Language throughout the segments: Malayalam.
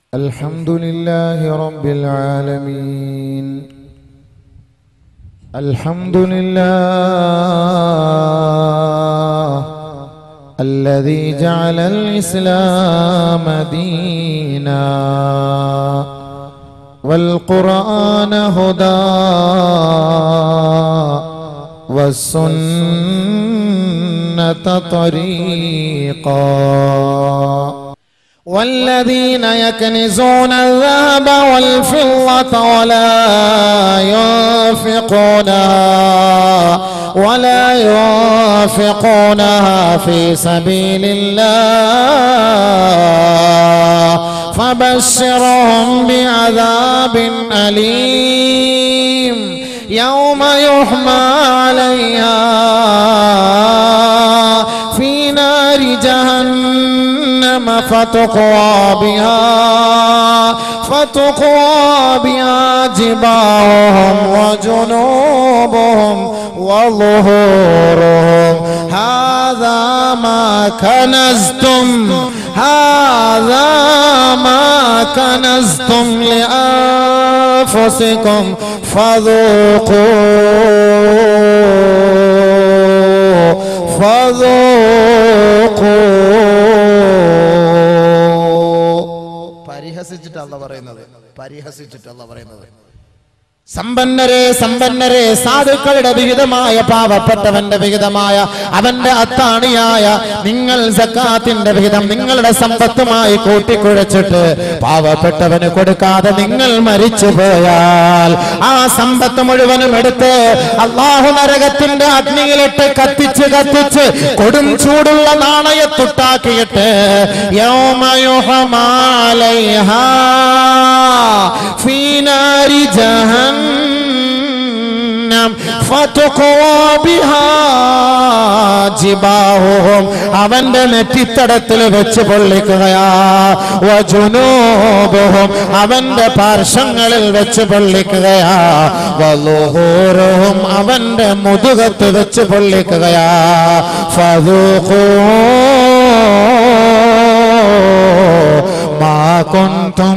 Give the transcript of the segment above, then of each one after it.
الحمد لله رب العالمين الحمد لله الذي جعل الإسلام دينا والقرآن هدى والسنة طريقا والذين يكنزون الذهب والفضة ولا ينفقونها ولا ينفقونها في سبيل الله فبشرهم بعذاب أليم يوم يحمى عليها في نار جهنم فتقوى بها فتقوى بها جباههم وجنوبهم وظهورهم هذا ما كنزتم هذا ما كنزتم لأنفسكم فذوقوا فذوقوا പരിഹസിച്ചിട്ടല്ല പറയുന്നത് പരിഹസിച്ചിട്ടല്ല പറയുന്നത് സമ്പന്നരെ സമ്പന്നരെ സാധുക്കളുടെ വിഹിതമായ പാവപ്പെട്ടവന്റെ വിഹിതമായ അവന്റെ അത്താണിയായ നിങ്ങൾ സക്കാത്തിന്റെ വിഹിതം നിങ്ങളുടെ സമ്പത്തുമായി കൂട്ടിക്കുഴച്ചിട്ട് പാവപ്പെട്ടവന് കൊടുക്കാതെ നിങ്ങൾ മരിച്ചു പോയാൽ ആ സമ്പത്ത് മുഴുവനും എടുത്ത് അള്ളാഹു നരകത്തിന്റെ അഗ്നിയിലിട്ട് കത്തിച്ച് കത്തിച്ച് കൊടും ചൂടുള്ള നാണയത്തുട്ടാക്കിയിട്ട് യൗമയുഹമാലൈഹാ ഫീ നാരി ജഹന്നം فتقوى بها جباههم അവന്റെ നെറ്റിത്തടത്തിൽ വെച്ച് പൊള്ളിക്കുകയാ വജുനൂബുഹും അവന്റെ പാർശ്വങ്ങളിൽ വെച്ച് പൊള്ളിക്കുകയാ വലുഹൂറുഹും അവന്റെ മുതുകത്ത് വെച്ച് പൊള്ളിക്കുകയാ ഫദൂഖൂ മാ കുന്തും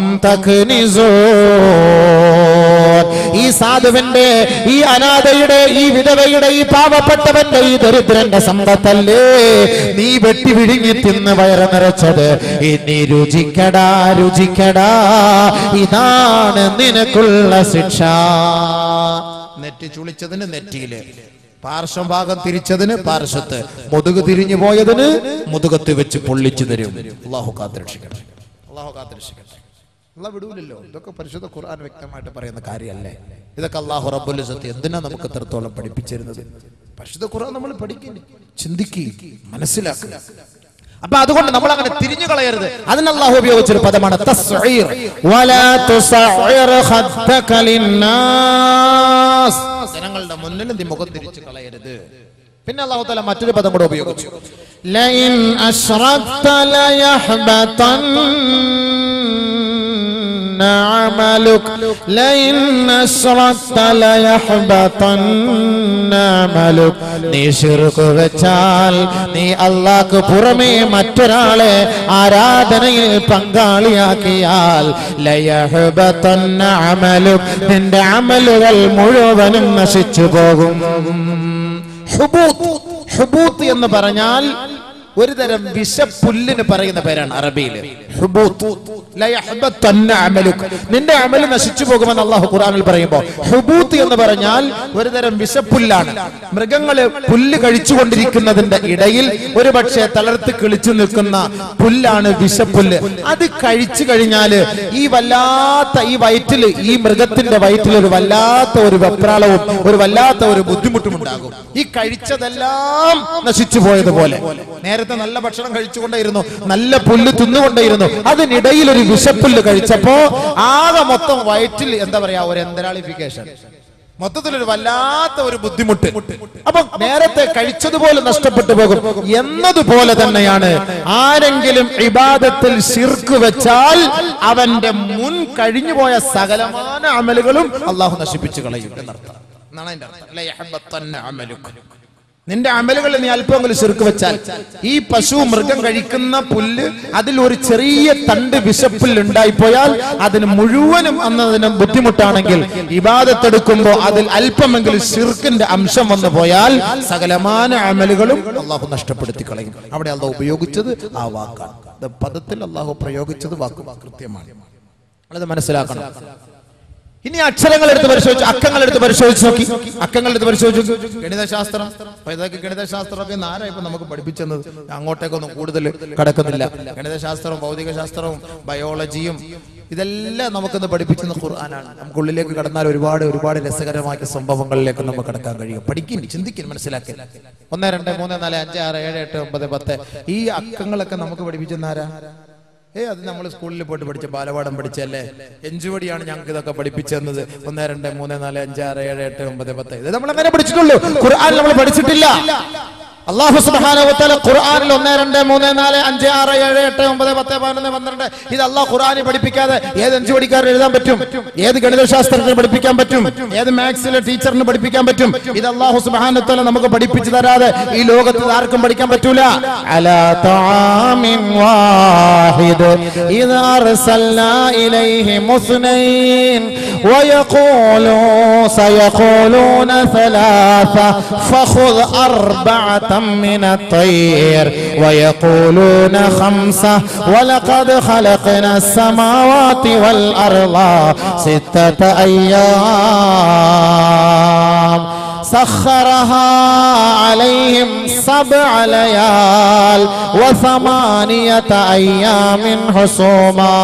തക്നിസൂൻ ഈ സാധുവിന്റെ ഈ അനാഥയുടെ ഈ വിധവയുടെ ഈ പാവപ്പെട്ടവന്റെ ഈ ദരിദ്രന്റെ സമ്പത്തല്ലേ നീ വെട്ടി വിഴുങ്ങി തിന്ന് വയറ് നിറച്ചത് ഇനി രുചിക്കടാ രുചിക്കടാ ഇതാണ് നിനക്കുള്ള ശിക്ഷ നെറ്റി ചുളിച്ചതിന് നെറ്റിയില് പാർശ്വഭാഗം തിരിച്ചതിന് പാർശ്വത്ത് മുതുക് തിരിഞ്ഞു പോയതിന് മുതുകത്ത് വെച്ച് പൊള്ളിച്ചു തരും അള്ളാഹു കാത്തിരക്ഷിക്കട്ടെ അള്ളാഹു കാത്തിരക്ഷിക്കട്ടെ അള്ളാഹ് വിടൂലല്ലോ ഇതൊക്കെ പരിശുദ്ധ ഖുർആൻ വ്യക്തമായിട്ട് പറയുന്ന കാര്യമല്ലേ ഇതൊക്കെ അള്ളാഹു റബ്ബുൽ സത്യം എന്തിനാ നമുക്ക് എത്രത്തോളം പഠിപ്പിച്ചിരുന്നത് പരിശുദ്ധ ഖുർആൻ നമ്മൾ പഠിക്കേ ചിന്തിക്കുക മനസ്സിലാക്കുക അപ്പൊ അതുകൊണ്ട് നമ്മൾ അങ്ങനെ തിരിഞ്ഞു കളയരുത് അതിന് അള്ളാഹു ഉപയോഗിച്ചൊരു പദമാണ് തസ്ഈർ വലാ തുസഈർ ഖദ്ദക ലിന്നാസ് ജനങ്ങളുടെ മുന്നിൽ നീ മുഖം തിരിച്ചു കളയരുത് പിന്നെ അള്ളാഹു തആല മറ്റൊരു പദം കൂടെ ഉപയോഗിച്ചു ലഇൻ അശ്റക്ത ലയഹ്ബതന്ന അമലുക ലഇൻ അശ്റക്ത ലയഹ്ബതന്ന അമലുക നീ ശിർക്ക് വെച്ചാൽ നീ അള്ളാഹ്ക്ക് പുറമേ മറ്റൊരാളെ ആരാധനയിൽ പങ്കാളിയാക്കിയാൽ ലയഹ്ബതന്ന അമലുക നിന്റെ അമലുകൾ മുഴുവനും നശിച്ചു പോകും ഹുബൂത്ത് ഹുബൂത്ത് എന്ന് പറഞ്ഞാൽ ഒരു തരം വിഷപ്പുല്ലിന് പറയുന്ന പേരാണ് അറബിയിൽ ഹുബൂത്ത് ലയഹ്ബത്തന്ന അമലുക്. നിന്റെ അമല് നശിച്ചു പോകുമെന്ന് അള്ളാഹു ഖുറാനിൽ പറയുമ്പോൾ ഹുബൂത്ത് എന്ന് പറഞ്ഞാൽ ഒരു തരം വിഷപ്പുല്ലാണ് മൃഗങ്ങള് പുല്ല് കഴിച്ചുകൊണ്ടിരിക്കുന്നതിന്റെ ഇടയിൽ ഒരു പക്ഷേ തളർത്ത് കിളിച്ചു നിൽക്കുന്ന പുല്ലാണ് വിഷപ്പുല്ല് അത് കഴിച്ചു കഴിഞ്ഞാല് ഈ വല്ലാത്ത ഈ വയറ്റില് ഈ മൃഗത്തിന്റെ വയറ്റിൽ ഒരു വല്ലാത്ത ഒരു വെപ്രാളവും ഒരു വല്ലാത്ത ഒരു ബുദ്ധിമുട്ടും ഉണ്ടാകും ഈ കഴിച്ചതെല്ലാം നശിച്ചു പോയതുപോലെ നേരത്തെ നല്ല ഭക്ഷണം കഴിച്ചുകൊണ്ടേയിരുന്നു നല്ല പുല്ല് തിന്നുകൊണ്ടേയിരുന്നു അതിനിടയിൽ ഒരു വിഷപ്പുല്ല് കഴിച്ചപ്പോ ആകെ മൊത്തം വയറ്റിൽ എന്താ പറയാ ഒരു എന്തരാളിഫിക്കേഷൻ മൊത്തത്തിലൊരു വല്ലാത്ത ഒരു ബുദ്ധിമുട്ട് അപ്പൊ നേരത്തെ കഴിച്ചതുപോലെ നഷ്ടപ്പെട്ടു പോകും എന്നതുപോലെ തന്നെയാണ് ആരെങ്കിലും ഇബാദത്തിൽ ശിർക്ക് വെച്ചാൽ അവന്റെ മുൻ കഴിഞ്ഞുപോയ സകലമാന അമലുകളും അള്ളാഹു നശിപ്പിച്ചു കളയും എന്നർത്ഥം എന്നാണ് അതിന്റെ അർത്ഥം ലയഹ്ബത്തന്ന അമലുക് നിന്റെ അമലുകളിൽ നീ അല്പമെങ്കിലും ചെറുക്ക് വെച്ചാൽ ഈ പശു മൃഗം കഴിക്കുന്ന പുല്ല് അതിൽ ഒരു ചെറിയ തണ്ട് വിശപ്പിൽ ഉണ്ടായിപ്പോയാൽ അതിന് മുഴുവനും അന്നതിന് ബുദ്ധിമുട്ടാണെങ്കിൽ ഇബാദത്തെടുക്കുമ്പോൾ അതിൽ അല്പമെങ്കിലും ഷിർക്കിന്റെ അംശം വന്നു പോയാൽ സകലമാന അമലുകളും അള്ളാഹു നഷ്ടപ്പെടുത്തി കളയും അവിടെ അള്ളാഹു ഉപയോഗിച്ചത് ആ വാക്കാണ് ഇത് പദത്തിൽ അള്ളാഹു പ്രയോഗിച്ചത് വാക്ക് കൃത്യമാണ് അത് മനസ്സിലാക്കണം ഇനി അക്ഷരങ്ങൾ എടുത്ത് പരിശോധിച്ചു അക്കങ്ങൾ എടുത്ത് പരിശോധിച്ച് നോക്കി അക്കങ്ങൾ എടുത്ത് പരിശോധിച്ചു ഗണിതശാസ്ത്രം അപ്പൊ ഇതൊക്കെ ഗണിതശാസ്ത്രമൊക്കെ ഇന്ന് ആരാ ഇപ്പൊ നമുക്ക് പഠിപ്പിച്ചെന്നത് അങ്ങോട്ടേക്കൊന്നും കൂടുതൽ കടക്കുന്നില്ല ഗണിതശാസ്ത്രവും ഭൗതികശാസ്ത്രവും ബയോളജിയും ഇതെല്ലാം നമുക്കിന്ന് പഠിപ്പിച്ചെന്ന് ഖുർആനാണ് നമുക്ക് ഉള്ളിലേക്ക് കടന്നാൽ ഒരുപാട് ഒരുപാട് രസകരമായ സംഭവങ്ങളിലേക്ക് നമുക്ക് കടക്കാൻ കഴിയും പഠിക്കും ചിന്തിക്കും മനസ്സിലാക്കി ഒന്ന് രണ്ട് മൂന്ന് നാല് അഞ്ച് ആറ് ഏഴ് എട്ട് ഒമ്പത് പത്ത് ഈ അക്കങ്ങളൊക്കെ നമുക്ക് പഠിപ്പിച്ചെന്ന് ആരാ ഏ അത് നമ്മൾ സ്കൂളിൽ പോയിട്ട് പഠിച്ച ബാലപാഠം പഠിച്ചല്ലേ എഞ്ചുവടിയാണ് ഞങ്ങൾക്ക് ഇതൊക്കെ പഠിപ്പിച്ചെന്നത് ഒന്ന് രണ്ട് മൂന്ന് നാല് അഞ്ച് ആറ് ഏഴ് എട്ട് ഒമ്പത് പത്ത് ഇത് നമ്മൾ അങ്ങനെ പഠിച്ചിട്ടുള്ളൂ ഖുർആൻ നമ്മൾ പഠിച്ചിട്ടില്ല അള്ളാഹു സുബ്ഹാനഹു ഖുർആനിൽ ഒന്ന് രണ്ട് മൂന്ന് നാല് അഞ്ച് ആറ് ഏഴ് എട്ട് ഒമ്പത് പത്ത് പതിനൊന്ന് പന്ത്രണ്ട് ഇത് അള്ളാഹ് ഖുർആാനിൽ പഠിപ്പിക്കാതെ ഏത് അഞ്ചു പഠിക്കാരൻ എഴുതാൻ പറ്റും ഏത് ഗണിതശാസ്ത്രത്തിന് പഠിപ്പിക്കാൻ പറ്റും ഏത് മാത്സിലെ ടീച്ചറിന് പഠിപ്പിക്കാൻ പറ്റും ഇത് അള്ളാഹു സുബ്ഹാനഹു നമുക്ക് പഠിപ്പിച്ചു തരാതെ ഈ ലോകത്ത് ഇത് ആർക്കും പഠിക്കാൻ പറ്റൂല على طعام واحد إذا أرسلنا إليهم اثنين ويقولوا سيقولون ثلاثة فخذ أربعة من الطير ويقولون خمسة ولقد خلقنا السماوات والأرض ستة أيام سخرها عليهم سبع ليال وثمانية أيام حسوما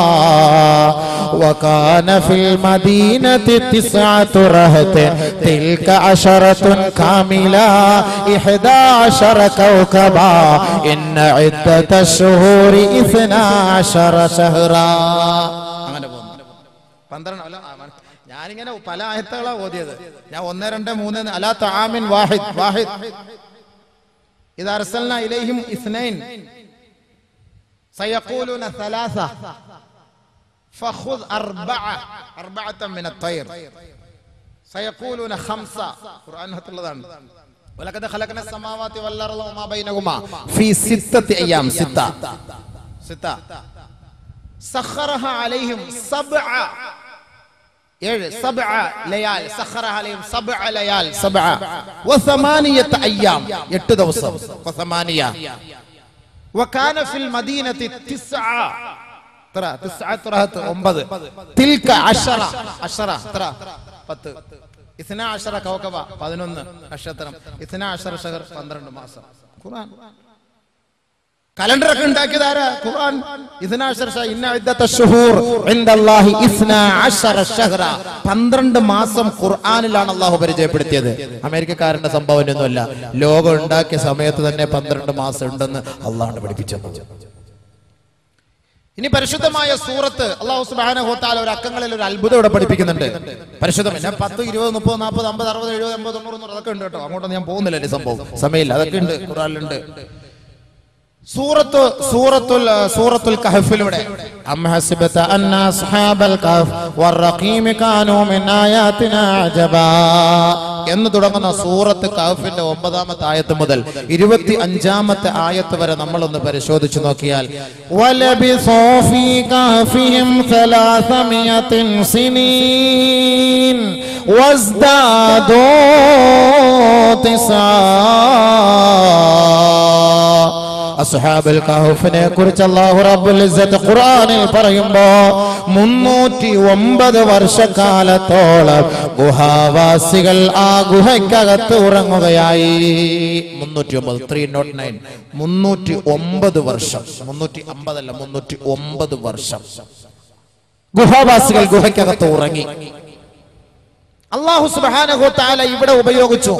وكان في المدينة تسعة رهط تلك عشرة كاملة إحدى عشر كوكبا إن عدة الشهور إثنا عشر شهرا അങ്ങനെ പോകുന്നു പന്ത്രണ്ട് അല്ല ആ, മന- ഞാനിങ്ങനെ പല ആയത്തുകളാ ഓതിയത് ഞാൻ ഒന്ന് രണ്ട് മൂന്ന് ന- അലാ തആമിൻ വാഹിദ് വാഹിദ് ഇത് അർസൽന ഇലൈഹിം ഇസ്നൈൻ സയഖൂലുന ثلاث فخذ أربعة أربعة من الطير سيقولون خمسة ഖുർആൻ ഹത്തുള്ളതാണ് ولقد خلقنا السماوات والأرض وما بينهما في ستة أيام ستة ستة സഖറഹ അലൈഹിം സബ്അ ഏഴ് സബ്അ ലയാൽ സഖറഹ അലൈഹിം സബ്അ ലയാൽ സബ്അ വസമാനിയത അയ്യാം എട്ട് ദിവസം വസമാനിയ വകാന ഫിൽ മദീനത്തി തിസ്അ എത്ര തിസ്അത്ത് റഹത്ത് ഒമ്പത് തിൽക അശറ അശറ എത്ര പത്ത് ഇസ്ന അശറ കൗകബ പതിനൊന്ന് നക്ഷത്രം ഇസ്ന അശറ ഷഹർ പന്ത്രണ്ട് മാസം ഖുർആൻ കലണ്ടർ ഒക്കെ ഉണ്ടാക്കിയത് ആരാ ഖുർആൻ ഇസ്ന അശറ ഷഹർ ഇന്ന ഇദ്ദത്ത ശുഹൂർ ഇൻദല്ലാഹി ഇസ്ന അശറ ഷഹറ 12 മാസം ഖുർആനിലാണ് അള്ളാഹു പരിചയപ്പെടുത്തിയത് അമേരിക്കക്കാരന്റെ സംഭവനൊന്നുമല്ല ലോകം ഉണ്ടാക്കിയ സമയത്ത് തന്നെ 12 മാസം ഉണ്ടെന്ന് അള്ളാഹു പഠിപ്പിച്ചത് ഇനി പരിശുദ്ധമായ സൂറത്ത് അള്ളാഹു സുബ്ഹാനഹു വതആല ഒരു അക്കങ്ങളിൽ ഒരു അത്ഭുതം ഇവിടെ പഠിപ്പിക്കുന്നുണ്ട് പരിശുദ്ധം പിന്നെ പത്ത് ഇരുപത് മുപ്പത് നാൽപ്പത് അമ്പത് അറുപത് എഴുപത് എൺപത് തൊണ്ണൂറ് നൂറ് അതൊക്കെ ഉണ്ട് കേട്ടോ അങ്ങോട്ട് ഞാൻ പോകുന്നില്ല ഈ സംഭവം സമയമില്ല അതൊക്കെ ഉണ്ട് ഖുറാനിലുണ്ട് സൂറത്ത് സൂറത്തുൽ സൂറത്തുൽ കഹഫിലൂടെ أم حسبت أن أصحاب الكهف والرقيم كانوا من آياتنا عجبا എന്ന് തുടങ്ങുന്ന സൂറത്ത് കഹഫിന്റെ ഒമ്പതാമത്തെ ആയത്ത് മുതൽ ഇരുപത്തി അഞ്ചാമത്തെ ആയത്ത് വരെ നമ്മളൊന്ന് പരിശോധിച്ചു നോക്കിയാൽ ولبثوا في كهفهم ثلاثمائة سنين وازدادوا تسعا അസ്ഹാബുൽ കഹഫിനെ കുറിച്ച് അല്ലാഹു റബ്ബുൽ ഇസ്സത്ത് ഖുർആനിൽ പറയുമ്പോ മുന്നൂറ്റി ഒമ്പത് വർഷക്കാലത്തോളം ഗുഹാവാസികൾ ആ ഗുഹയ്ക്കകത്ത് ഉറങ്ങുകയായി മുന്നൂറ്റി ഒമ്പത് ത്രീ നോട്ട് നയൻ മുന്നൂറ്റി ഒമ്പത് വർഷം മുന്നൂറ്റി അമ്പതല്ല മുന്നൂറ്റി ഒമ്പത് വർഷം ഗുഹാവാസികൾ ഗുഹയ്ക്കകത്ത് ഉറങ്ങി അള്ളാഹു സുബ്ഹാനഹു വ തആല ഇവിടെ ഉപയോഗിച്ചു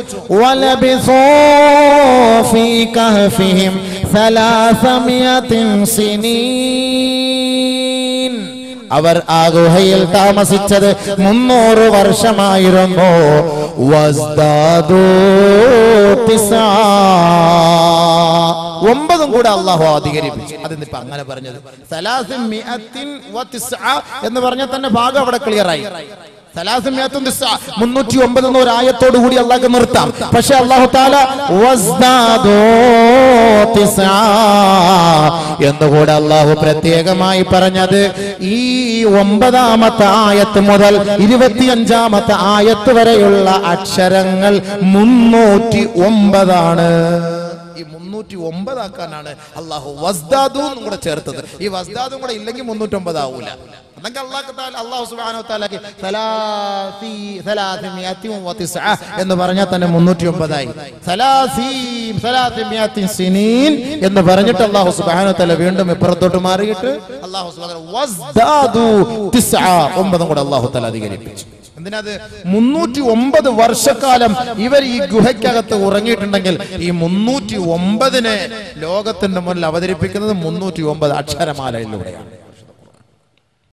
ولبثوا في كهفهم ثلاثمائة سنين അവർ ആ ഗുഹയിൽ താമസിച്ചത് മുന്നൂറ് വർഷമായിരുന്നു വസ്ദാദൂ തിസ്ആ. ഒമ്പതും കൂടെ അള്ളാഹു അധികരിപ്പിച്ചു അതിന്നിപ്പോ അങ്ങനെ പറഞ്ഞത് സലാസി മിഅത്തിൻ വ തിസ്അ എന്ന് പറഞ്ഞാൽ തന്നെ ഭാഗം അവിടെ ക്ലിയർ ആയി സലാസി മിഅത്തുൻ തിസ്അ മുന്നൂറ്റി ഒമ്പത് എന്ന ഒരു ആയത്തോടു കൂടി അള്ളാഹ്ക്ക് നിർത്താം പക്ഷെ അള്ളാഹു താല വസ്ദാദോ തിസ്അ എന്നുകൂടെ അള്ളാഹു പ്രത്യേകമായി പറഞ്ഞത് ഈ ഒമ്പതാമത്തെ ആയത്ത് മുതൽ ഇരുപത്തിയഞ്ചാമത്തെ ആയത്ത് വരെയുള്ള അക്ഷരങ്ങൾ മുന്നൂറ്റി ഒമ്പതാണ് ഈ മുന്നൂറ്റി ഒമ്പതാക്കാനാണ് അള്ളാഹു വസ്ദാദു എന്നും കൂടെ ചേർത്തത് ഈ വസ്ദാദും കൂടെ ഇല്ലെങ്കിൽ മുന്നൂറ്റി ഒമ്പതാവൂല അന്നെങ്കിൽ അള്ളാഹു താല അള്ളാഹു സുബ്ഹാനഹു തആലക്ക് സലാസി സലാസിമിയത്തിൻ വതിസ്അ എന്ന് പറഞ്ഞാൽ തന്നെ മുന്നൂറ്റി ഒമ്പതായി സലാസീം സലാസിമിയത്തിൻ സിനീൻ എന്ന് പറഞ്ഞിട്ട് അള്ളാഹു സുബ്ഹാനഹു തആല വീണ്ടും ഇപ്പുറത്തോട്ട് മാറിയിട്ട് അള്ളാഹു സുബ്ഹാനഹു വസ്ദാദു തിസ്അ ഒമ്പതും കൂടെ അള്ളാഹു തആല അധികരിപ്പിച്ചു എന്തിനത് മുന്നൂറ്റി ഒമ്പത് വർഷക്കാലം ഇവർ ഈ ഗുഹയ്ക്കകത്ത് ഉറങ്ങിയിട്ടുണ്ടെങ്കിൽ ഈ മുന്നൂറ്റി ഒമ്പതിനെ ലോകത്തിന്റെ മുന്നിൽ അവതരിപ്പിക്കുന്നത് മുന്നൂറ്റി ഒമ്പത് അക്ഷരമാലയിലൂടെയാണ്